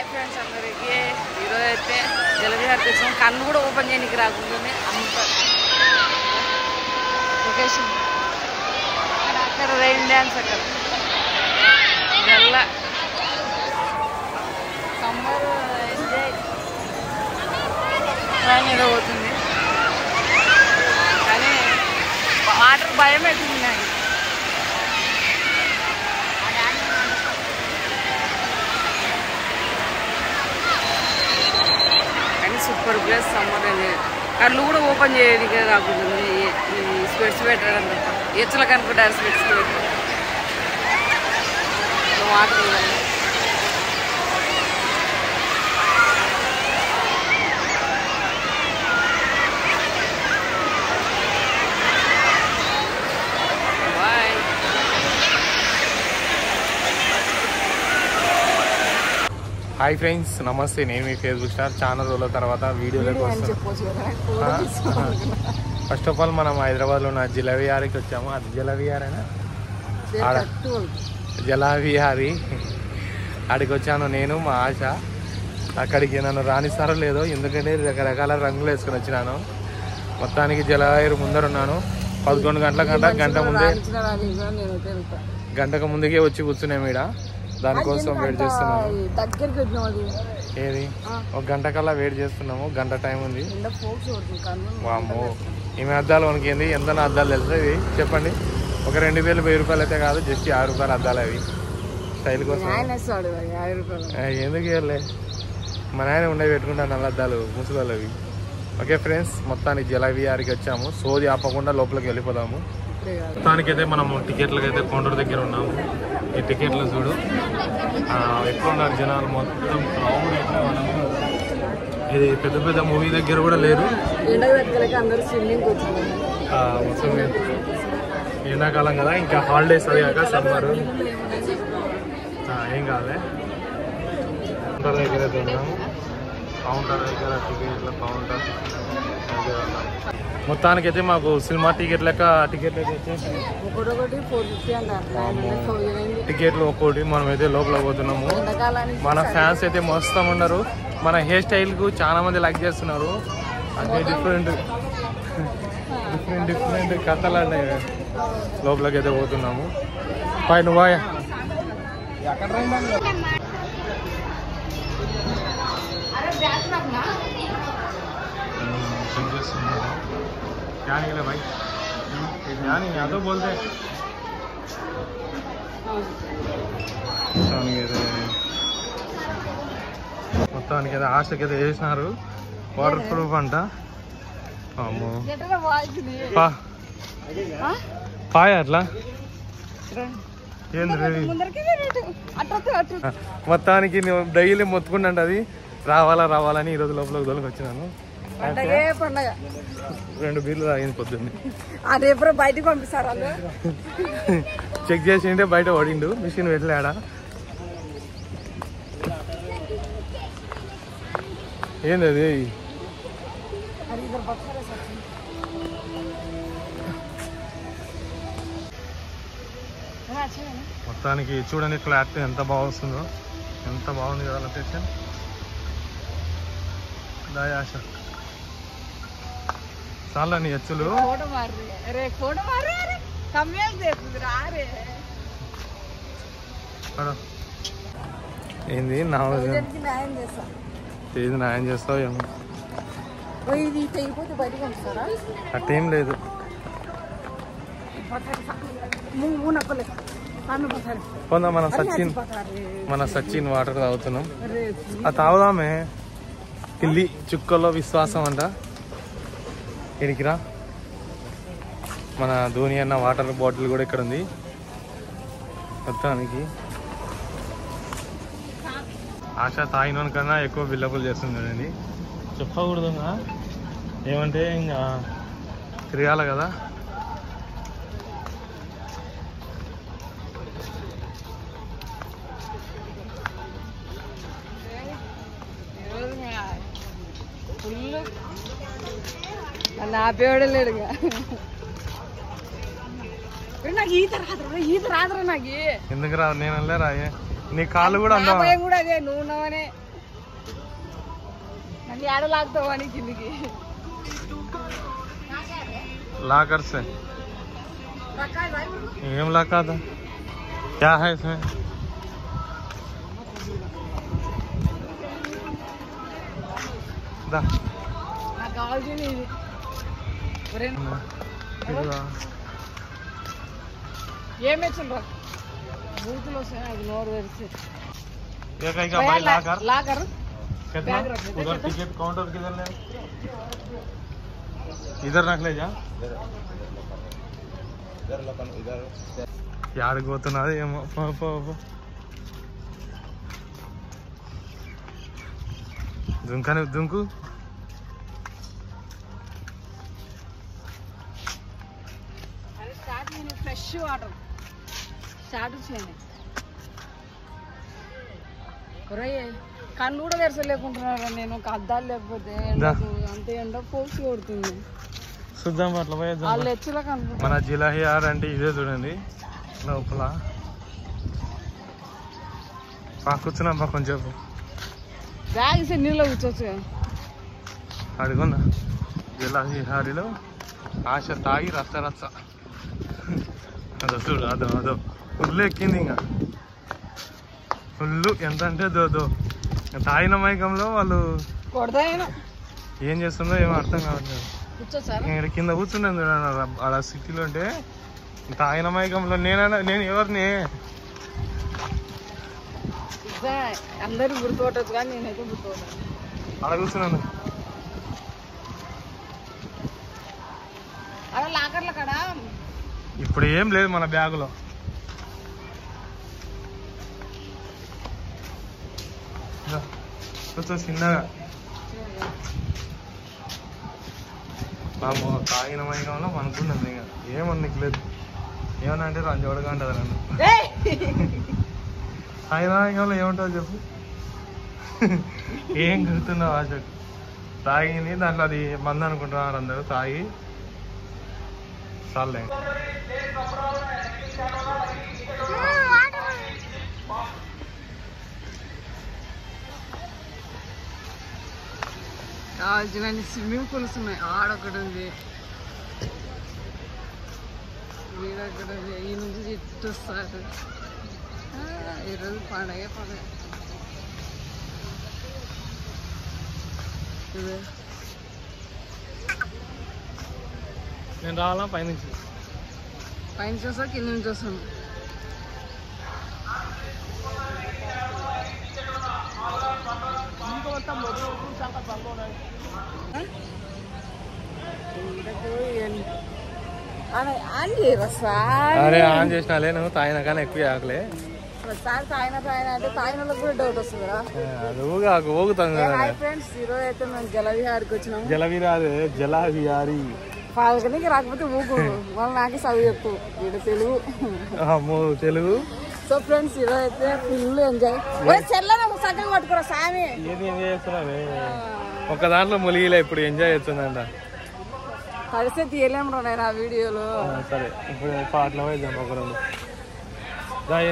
Friends అందరికి ఈరోజు అయితే జలవిహార్ తెచ్చాం కన్ను కూడా ఓపెన్ చేయడానికి రాకుండానే అంత లొకేషన్ అక్కడ అక్కడ రైన్ డ్యాన్స్ అక్కడ ఇదల్లా సమ్మర్ ఎంజాయ్ ప్లాన్ ఏదో పోతుంది కానీ వాటర్ భయం అవుతుంది నాకు కానీ సూపర్ ప్లేస్ సమ్మర్ ఎంజాయ్ కళ్ళు కూడా ఓపెన్ చేయడానికి కాకుండా ఈ- ఈ స్పెట్స్ పెట్టడం తప్ప ఎచ్చలకు అనుకుంటారు స్పెట్స్ పెట్టి వాటర్ ఉండాలి బాయ్ హాయ్ ఫ్రెండ్స్ నమస్తే నేను మీ ఫేస్బుక్ స్టార్ చాలా రోజుల తర్వాత వీడియోలోకి అని వస్తాను చెప్పొచ్చు కదా ఫస్ట్ ఆఫ్ ఆల్ మనం హైదరాబాద్లో ఉన్న జిలవిహారీకి వచ్చాము అది జిలవిహారేనా ఆడ. జలవిహారీ అక్కడికి వచ్చాను నేను మా ఆశ అక్కడికి నన్ను రాణిస్తారో లేదో ఎందుకంటే రకరకాల రంగులు వేసుకొని వచ్చినాను మొత్తానికి జలవిహారి ముందర ఉన్నాను పదకొండు గంటల గంట గంట ముందే నేనైతే వెళ్తా గంటకు ముందుకే వచ్చి కూర్చున్నాం ఈడ దానికోసం వెయిట్ చేస్తున్నాము దగ్గరికి వచ్చినాం అది ఏది ఒక గంట కల్లా వెయిట్ చేస్తున్నాము గంట టైం ఉంది ఎండ ఫోక్స్ కొడుతుంది కన్ను వామ్మో ఈమె అద్దాలు వణికింది ఎంత అద్దాలు తెలుసు ఇవి చెప్పండి ఒక రెండు వేలు వెయ్యి రూపాయలు అయితే కాదు జస్ట్ ఆరు రూపాయలు అద్దాలు అవి స్టైల్ కోసం ఆయన వేస్తాడు యాభై రూపాయలు ఆ, ఎందుకు ఇవ్వలే మా నాయన ఉండే పెట్టుకుంటాను నల్ల అద్దాలు ముసుగోళ్ళు అవి ఓకే ఫ్రెండ్స్ మొత్తానికి జలవిహారికి వచ్చాము సోది ఆపకుండా లోపలికి వెళ్ళిపోదాము ఇప్పుడే కాదు మొత్తానికి అయితే మనము టికెట్లకి అయితే కౌంటర్ దగ్గర ఉన్నాము ఈ టికెట్లు చూడు ఆ, ఎక్కువ ఉన్నారు జనాలు మొత్తం క్రౌడ్ అయితే మనము ఇది పెద్ద పెద్ద మూవీ దగ్గర కూడా లేరు ఎండకు దగ్గరకి అందరూ స్విమ్మింగ్ వచ్చింది ఆ, మొత్తం ఎండాకాలం కదా ఇంకా హాలిడేస్ అది కాక సమ్మర్ ఏం కాదులే కౌంటర్ దగ్గర అయితే ఉన్నాము కౌంటర్ దగ్గర టికెట్ల కౌంటర్ దగ్గర ఉన్నాము మొత్తానికి అయితే మాకు సినిమా టికెట్ లెక్క టికెట్లు అయితే వచ్చేసాయి ఒకటొకటి ఫోర్ ఫిఫ్టీ అంటారు థౌజండ్ అయింది టికెట్లు ఒక్కోటి మనం అయితే లోపల పోతున్నాము ఎండాకాలానికి మన ఫ్యాన్స్ అయితే మొత్తం ఉన్నారు మన హెయిర్ స్టైల్ కు చాలా మంది లైక్ చేస్తున్నారు అంటే డిఫరెంట్ డిఫరెంట్ డిఫరెంట్ కథలు ఉన్నాయి లోపలికి అయితే పోతున్నాము పై నువ్వా क्या निकले भाई क्या नहीं यहाँ तो बोलते మొత్తానికి అయితే మొత్తానికి అయితే ఆశకి అయితే వేసినారు వాటర్ ప్రూఫ్ అంట అమ్మో ఎట్లా వాయిస్తుంది పా పాయ అట్లా ఏంది రే? ముందరికి అట్లా అట్లా మొత్తానికి నువ్వు డైలీ మొత్తుకుంటే అది రావాలా రావాలని ఈరోజు లోపల దొరికి వచ్చినాను పండగే పండగ రెండు బీర్లు తాగింది పొద్దున్నే ఆ రేపు బయటికి పంపిస్తారు వాళ్ళు చెక్ చేసి ఉంటే బయట పడిండు మిషన్ పెట్టలేడా ఏంది అది అది ఇద్దరు పక్కన మొత్తానికి చూడండి క్లారిటీ ఎంత బాగా వస్తుందో ఎంత బాగుంది కదా లొకేషన్ దాయాశ చాలా నీ ఎచ్చులు ఫోటో మారి అరే ఫోటో మారి అరే కమ్మేలు చేస్తుంది రారే అక్కడ. ఏంది నా థౌజండ్కి న్యాయం చేస్తా ఏది న్యాయం చేస్తావు ఏమో ఓ, ఇది తెగిపోతే బయటికి పంపిస్తారా అట్టేం లేదు మూడు నక్కలే ఆమె పక్కన కొందా మన సచిన్ మన సచిన్ వాటర్ తాగుతున్నాం అరే అది తాగుదామే పిల్లి చుక్కల్లో విశ్వాసం అంట ఇడికిరా మన ధోని అన్న వాటర్ బాటిల్ కూడా ఇక్కడ ఉంది మొత్తానికి ఆశ తాగిన కన్నా ఎక్కువ బిల్లపులు చేస్తుంది చూడండి చెప్పకూడదు ఇంకా. ఏమంటే ఇంకా తిరగాల కదా ఫుల్ నన్ను ఆపేవాడే లేడుగా ఏ, నాకు ఈత రాదురా ఈత రాదురా నాకు ఎందుకు రా నేను వెళ్ళారా నీ కాళ్ళు కూడా నా అందం భయం కూడా అదే నువ్వు ఉన్నావనే అని ఆడలాగుతావు అని కిందికి लाकर से एम लगा था क्या है इसमें दा నాకు కావాల్సింది ఇది ఒరే, ఇదిగో. ఏం వేసిండ్రా బూతులు వస్తాయి అది నోరు తెరిచి ये कहीं का भाई लाकर లాకర్ कितना बैग रख दे, उधर टिकट काउंटर किधर ले इधर रख ले जा యాడికి పోతున్నది ఏమో పో, పో, పో. దుంకని దుంకు అది స్టార్ట్ చేయండి ఫ్రెష్ వాటర్ స్టార్ట్ చేయండి ఒరే కళ్ళు కూడా తెరచలేకుంటున్నారా నేను ఒక అద్దాలు లేకపోతే ఎండకు అంతే ఎండ పోసి కొడుతుంది చూద్దాం అట్లా పోయేద్దాం వాళ్ళు ఎచ్చులా కనుక మన జిలాహియార్ అంటే ఇదే చూడండి లోపల పా కూర్చున్నాం పా కొంచెం బ్యాగ్ ఇస్తే నీళ్ళు కూర్చోవచ్చు అడుగున్నా జిలాహిహారిలో ఆశ తాగి రచ్చ రచ్చ అదో చూడు అదో అదో ఫుల్ ఎక్కింది ఇంకా ఫుల్ ఎంత అంటే దో దో తాగిన మైకంలో వాళ్ళు కొడతాయినా ఏం చేస్తుందో ఏమో అర్థం కావట్లేదు కూర్చోసారా ఇక్కడ కింద కూర్చున్నాను చూడండి ఆడ సిటీలో అంటే తాగిన మైకంలో నేనైనా నేను ఎవరిని అందరూ గుర్తుపట్టచ్చు కానీ నేనైతే గుర్తుపట్టాను ఆడ కూర్చున్నాను అలా లాకర్ల కాడ ఇప్పుడు ఏం లేదు మన బ్యాగులో ఇదో, కూర్చో చిన్నగా పాపం తాగిన మైకంలో అనుకున్నది ఇంకా ఏమన్నకి లేదు ఏమన్నా అంటే రంజోడగా ఉంటుంది నన్ను ఏయ్! తాగిన మైకంలో ఏముంటుందో చెప్పు ఏం గుర్తున్నావు ఆశకు తాగింది దాంట్లో అది మందు అనుకుంటున్నారు అందరూ తాగి చాలే కావాల్సిన స్విమ్మింగ్ పూల్స్ ఉన్నాయి ఆడొకటి ఉంది వీడొకటి ఉంది ఈ నుంచి చెట్టు వస్తారు ఆ, ఈరోజు పండగ పండగ ఇదే నేను రావాలా పైనుంచి పైన చూసా కింద నుంచి వస్తాను ఆన్ చేయరా సార్ అరే ఆన్ చేసినాలే నువ్వు తాగినా కానీ ఎక్కువ ఆకలే సార్ తాగిన తాగిన అంటే తాగిన వాళ్ళకి కూడా డౌట్ వస్తుంది కదా అది ఊగా ఊగుతాం కదా హాయ్ ఫ్రెండ్స్ ఈరోజు అయితే మేము జలవిహారికి వచ్చినాము జలవిరాది జలవిహారి పాల్గొనికి రాకపోతే ఊకు వాళ్ళు నాకే చదువు చెప్పు వీడు తెలుగు అమ్మో తెలుగు సో ఫ్రెండ్స్ ఈరోజు అయితే ఫుల్ ఎంజాయ్ చెల్లని ఒక సగం పట్టుకురా సామి ఏది ఎంజాయ్ చేస్తున్నావే ఒక దాంట్లో ములిగిలే ఇప్పుడు ఎంజాయ్ చేస్తుందంట కలిస్తే తీయలేము రా నేను ఆ వీడియోలో ఆ, సరే ఇప్పుడు పాటలు వేద్దాం ఒక రెండు దాయే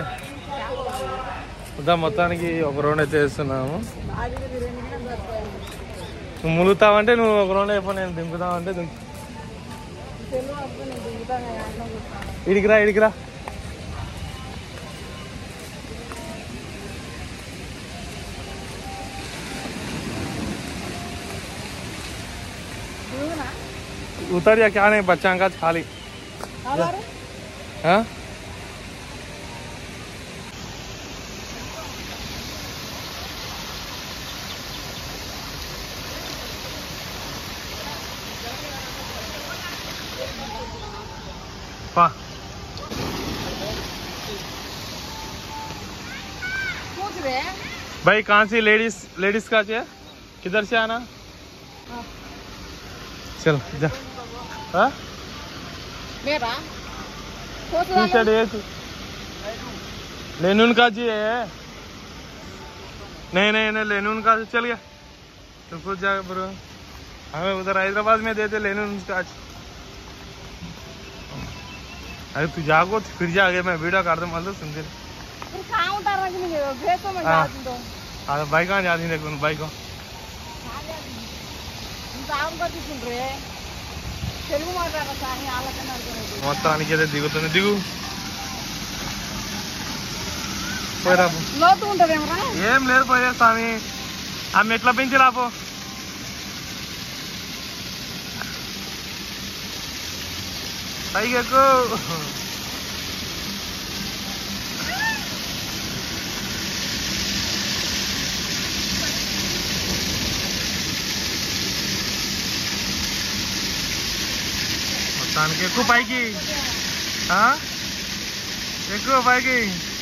దా మొత్తానికి ఒక రౌండ్ అయితే వేస్తున్నాము బాగా బిర్యానీ కూడా దొరుకుతాయి. నువ్వు ములుగుతావంటే నువ్వు ఒక రౌండ్ అయిపో నేను దింపుతావంటే దింపు తెలుగు అప్పుడు నేను దిగుతాను కదా, అన్నం కూర్చొని. ఇడికిరా ఇడికిరా దిగునా? उतर या क्या नहीं बच्चा का खाली కావాలా? हाँ पा కూతురే? भाई कहाँ से लेडीज लेडीज का चाहिए किधर से आना हाँ। चल जा हाँ మేరా टी కూతురా? शर्ट ये लेनून का जी है नहीं नहीं नहीं लेनून का से चल गया तो खुद जा ब्रो हमें उधर हैदराबाद में देते लेनून का अरे तू जागो तो फिर जा आगे मैं वीडियो काट दूँ मतलब सुन दे ఇప్పుడు కావుంటారా నీకు? భేసం ఆ. కాదు. अरे बाइक कहाँ जा रही है देखो बाइक को తాము పట్టించుండ్రే తెలుగు మాట్లాడాలి కానీ వాళ్ళకన్నా అర్థమైంది మొత్తానికి అయితే దిగుతుంది దిగు పోయిరా పో. లోతు ఉంటదేమరా ఏం లేదు పోయే స్వామి ఆ మెట్ల పెంచి రాపో పైకి ఎక్కు మొత్తానికి ఎక్కువ పైకి ఆ? ఎక్కువ పైకి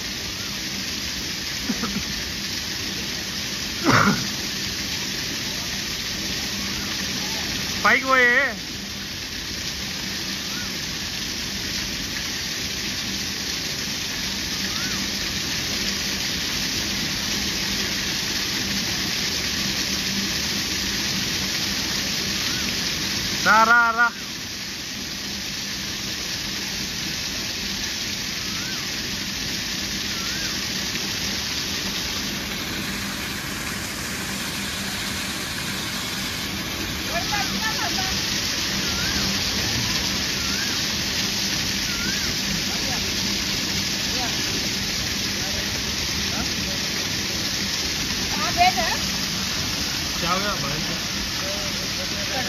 పైకి పోయే రా రా రా क्या हो गया भाई क्या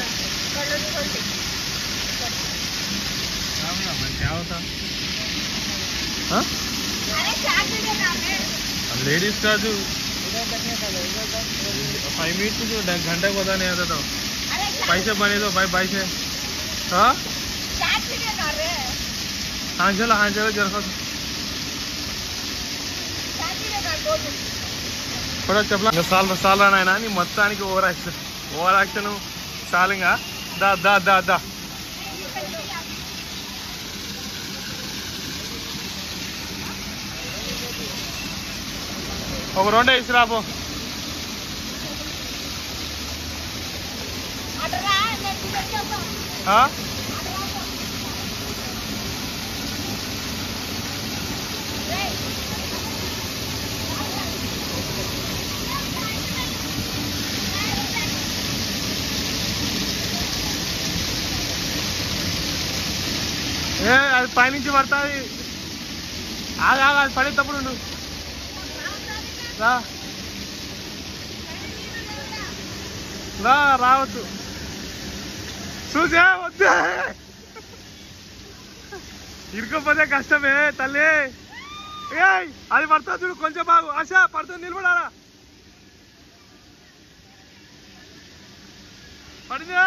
हो गया भाई क्या होता हाँ लेडीज का जो फाइव मिनट तो जो घंटे को पता नहीं आता तो पैसे बने दो भाई पैसे हाँ हाँ चलो हाँ चलो जरा सा కూడా చెప్పలా ఇంకా సాల్ సాల్ నాయన నీ మొత్తానికి ఓవర్ యాక్షన్ ఓవర్ యాక్షన్ చాలు ఇంకా దా దా దా దా ఒక రెండే ఇసి రాపో ఆ? ఏ అది పైనుంచి పడుతుంది ఆగా ఆగా అది పడేటప్పుడు ఉండు రా రా రావద్దు చూసా వద్దు ఇరుకోపోతే కష్టమే తల్లి ఏయ్ అది పడుతుంది చూడు కొంచెం బాగు ఆశ పడుతుంది నిలబడారా పడిందా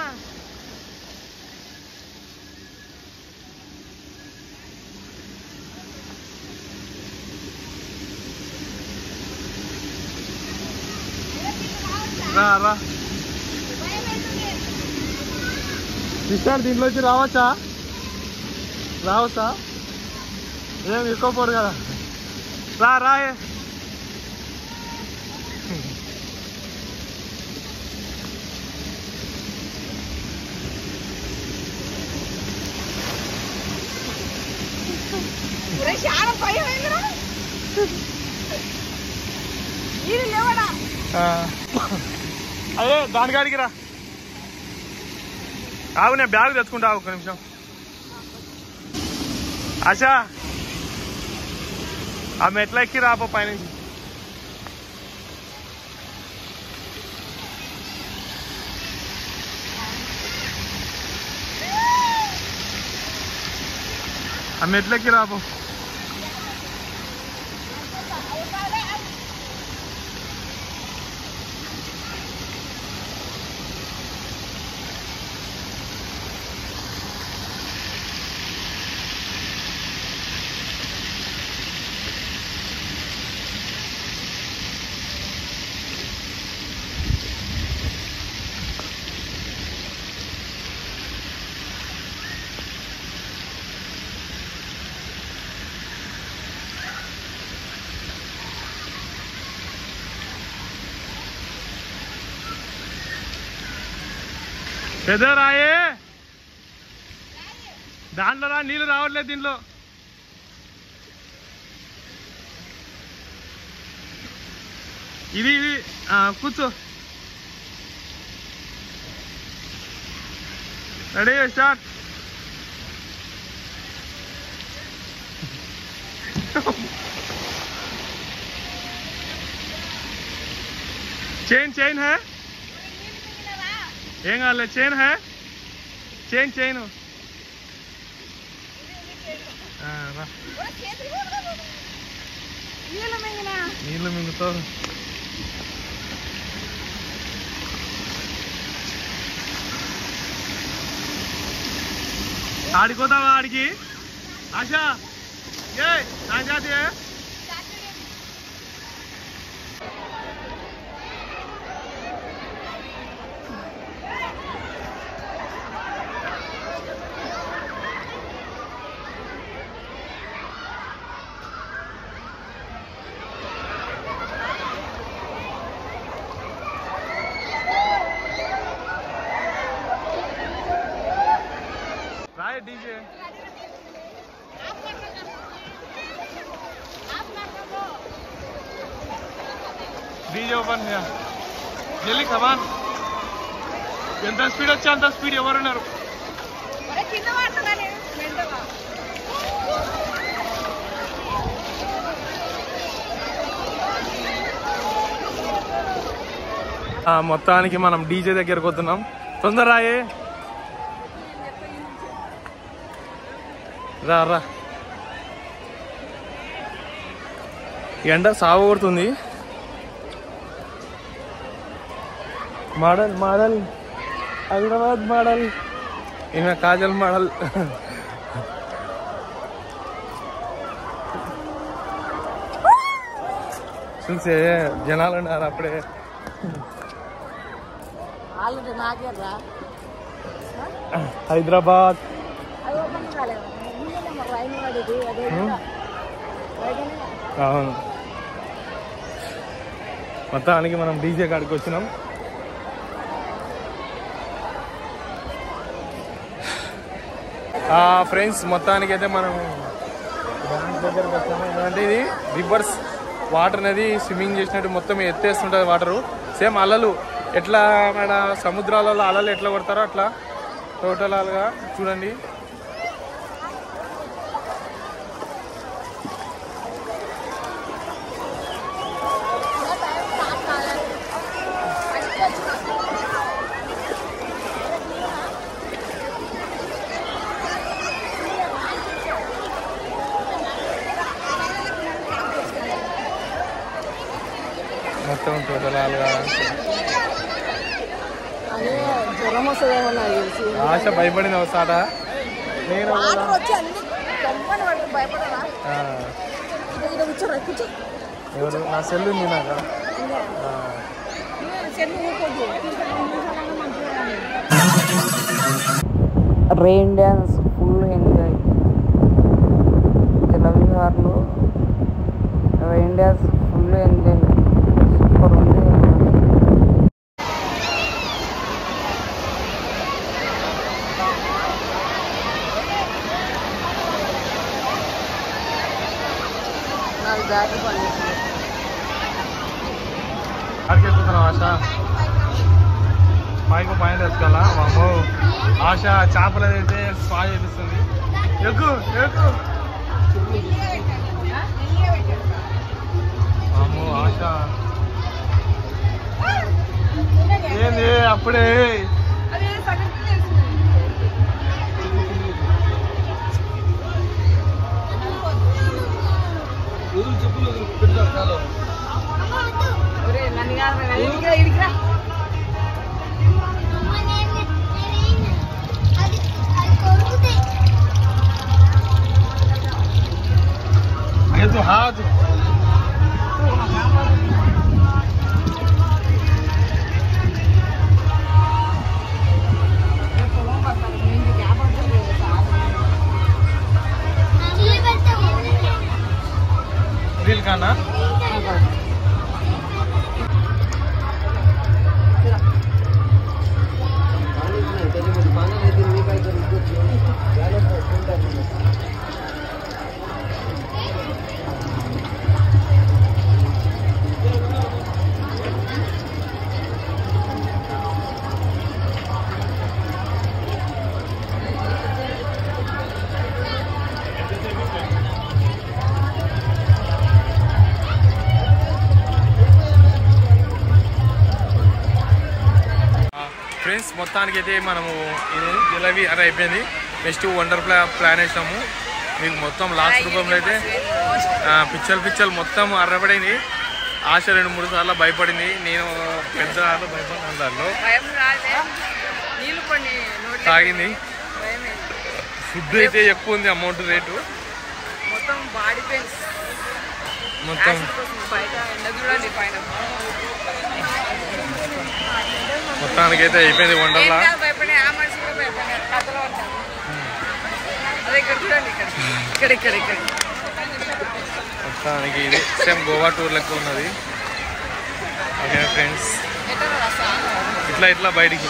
రా రా సిస్టర్ దీంట్లోంచి రావచ్చా రావచ్చా ఏం ఇరుకోపోరు కదా రా రా ఏ. చాలా భయం అయిందిరా ఇది లేవడా ఆ. అదే దాని కాడికి రా ఆగు నేను బ్యాగ్ తెచ్చుకుంటా ఆగు, ఒక్క నిమిషం ఆశా ఆ మెట్ల ఎక్కి రాపో పైనుంచి ఆ మెట్లెక్కి రాపో పెద్ద రాయే దాంట్లో రా నీళ్ళు రావట్లేదు దీంట్లో ఇది ఇది ఆ, కూర్చో రెడీ స్టార్ట్ చైన్ చైన్ హే ఏం కావాలి చైన్ హే చైన్ చైన్ రా నీళ్ళు మింగుతావు ఆడిపోతావా ఆడికి ఆశ ఏ నా జాతి రాయ డీజే డీజే ఓపెన్ జల్లి కమాన్ ఎంత స్పీడ్ వచ్చి అంత స్పీడ్ ఎవరున్నారు కింద పడుతున్నా నేను వెంటగా ఆ, మొత్తానికి మనం డీజే దగ్గరకు వస్తున్నాం తొందర రాయే రా రా ఎండ సాగు కొడుతుంది మోడల్ మోడల్ హైదరాబాద్ మోడల్ ఈమె కాజల్ మోడల్ చూసే జనాలు ఉన్నారు అప్పుడే ఆల్రెడీ నాకే రా హైదరాబాద్ అది ఓపెన్ కాలేదు మరి రైన్ పడేది అదే అవును మొత్తానికి మనం డీజే కాడికి వచ్చినాం ఫ్రెండ్స్ మొత్తానికి అయితే మనం డ్యాన్స్ దగ్గరకు వచ్చాము ఎందుకంటే ఇది రివర్స్ వాటర్ అనేది స్విమ్మింగ్ చేసినట్టు మొత్తం ఎత్తేస్తుంటుంది వాటరు సేమ్ అలలు ఎట్లా మన సముద్రాలలో అలలు ఎట్లా కొడతారో అట్లా టోటల్ అలగా చూడండి మొత్తం టోటల్ అలగా అదే జ్వరం వస్తుందేమో నాకు తెలిసి ఆశ భయపడిన ఒకసాట నేను వాటర్ వచ్చి అన్ని కొమ్మని పడుతుంది భయపడరా ఆ, ఇక్కడ కూర్చోరా కూర్చో ఎవరు నా సెల్ ఉంది నాకు ఆ, చెల్లి ఊరుకోద్దు రెయిన్ డ్యాన్స్ ఫుల్ ఎంజాయ్ జలవిహార్లో rain dance full enjoy super ఉంది నాకు దాటి పండిస్తుంది అక్కడికి ఎక్కుతున్నాం ఆశ పైకి పైన తెచ్చుకోవాలా మా అమ్మ ఆశ చేపలు అయితే స్పా చేపిస్తుంది ఎక్కు ఎక్కు అమ్మో ఆశ ఏంది అప్పుడే ఒరే నన్ను కాదు ఇడికిరా ఇడికిరా ये तो हाथ दिल का ना మొత్తానికి అయితే మనము ఇది జిలవి అరే అయిపోయింది నెక్స్ట్ వండర్ ప్లా ప్లాన్ వేసాము మీకు మొత్తం లాస్ట్ రూపంలో అయితే ఆ, పిచ్చలు పిచ్చలు మొత్తం అర్రబడింది ఆశ రెండు మూడు సార్లు భయపడింది నేను పెద్ద దాంట్లో భయపడిన దాంట్లో భయం రాదే నీళ్ళు కొన్ని నోట్లో తాగింది భయం ఏంటి? ఫుడ్ అయితే ఎక్కువ ఉంది అమౌంట్ రేటు మొత్తం బాడీ పెయిన్స్ మొత్తం యాసిడ్ కోసం బయట ఎండ చూడండి పైన మొత్తానికి అయితే అయిపోయింది ఏం వండర్లా కాదు భయపడే ఆ మనిషి కూడా భయపడే కథలో ఉంటాను అదే ఇక్కడ చూడండి ఇక్కడ ఇక్కడ ఇక్కడ ఇక్కడ మొత్తానికి ఇది సేమ్ గోవా టూర్ లెక్క ఉన్నది ఓకే ఫ్రెండ్స్ ఎట్లా రసా ఇట్లా ఇట్లా బయటికి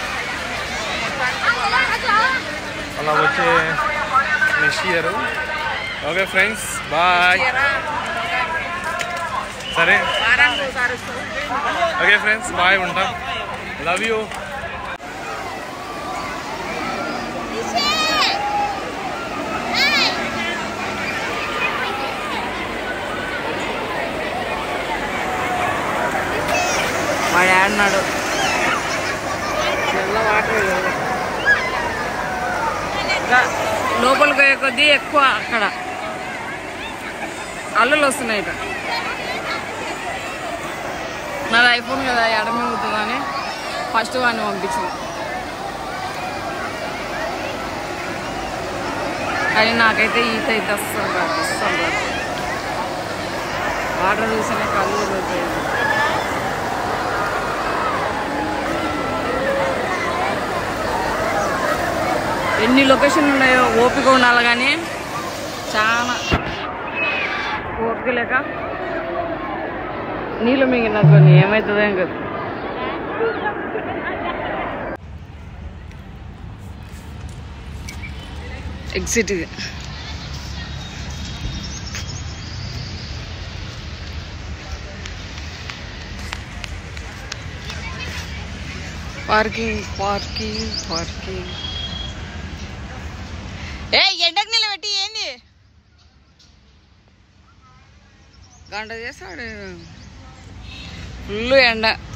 అలా వచ్చే next year okay friends bye సరే వారానికి ఒకసారి వస్తుంది ఓకే ఫ్రెండ్స్ బాయ్ ఉంటాం లవ్ యూ మా డాడీ అన్నాడు తెల్ల వాటర్ లేదు. ఇంకా లోపలికి పోయే కొద్దీ ఎక్కువ అక్కడ అల్లులు వస్తున్నాయి ఇక నాది ఐఫోన్ కదా ఎడమే అవుతుందని ఫస్ట్ వాడిని పంపించింది కానీ నాకైతే ఈత అయితే అస్సలు రాదు అస్సలు రాదు వాటర్ చూసిన కళ్ళు పోతాయి ఎన్ని లొకేషన్లు ఉన్నాయో ఓపిక ఉండాలి కానీ చాలా ఓపిక లేక నీళ్ళు మింగినట్టుని ఏమవుతుందో ఏం కదా ఎగ్జిట్ ఇది పార్కింగ్ పార్కింగ్ పార్కింగ్ ఏ ఎండకు నిలబెట్టి ఏంది గంట చేస్తాడు ఫుల్ ఎండ